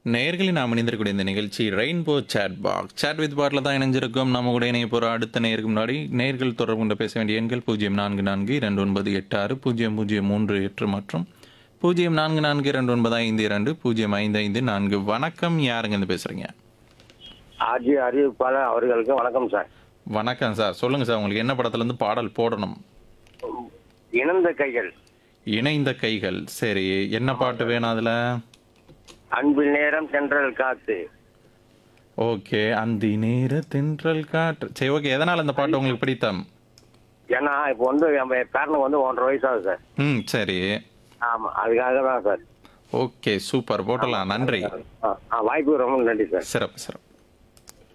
நேயர்களை நாம் இணைந்திருக்கக்கூடிய இந்த நிகழ்ச்சி rainbow chat box chat with பாட்டில் தான் இணைஞ்சிருக்கோம் நம்ம கூட இணைய போகிற அடுத்த நேருக்கு முன்னாடி நேர்கள் தொடர்பு கொண்டு பேச வேண்டிய எண்கள் பூஜ்ஜியம் நான்கு நான்கு இரண்டு ஒன்பது எட்டு ஆறு பூஜ்ஜியம் பூஜ்ஜியம் மூன்று எட்டு மற்றும் பூஜ்ஜியம் நான்கு நான்கு இரண்டு ஒன்பது ஐந்து இரண்டு பூஜ்ஜியம் ஐந்து ஐந்து நான்கு வணக்கம் யாருங்க இருந்து பேசுகிறீங்க ஆர்ஜி அறிவிப்பாளர் அவர்களுக்கு வணக்கம் சார் வணக்கம் சார் சொல்லுங்கள் சார் உங்களுக்கு என்ன படத்துலேருந்து பாடல் போடணும் இணைந்த கைகள் இணைந்த கைகள் சரி என்ன பாட்டு வேணும் அதில் அன்பில் நேரம் தென்றல் காத்து ஓகே அந்த நேர தென்றல் காற்று சரி ஓகே எதனால் இந்த பாட்டு உங்களுக்கு பிடித்தம் ஏன்னா இப்போ வந்து நம்ம பேரனுக்கு வந்து ஒன்றரை வயசு ஆகுது சார் ம் சரி ஆமா அதுக்காக தான் சார் ஓகே சூப்பர் போட்டலாம் நன்றி ஆ, ஆ, வாய்ப்பு ரொம்ப நன்றி சார் சிறப்பு சிறப்பு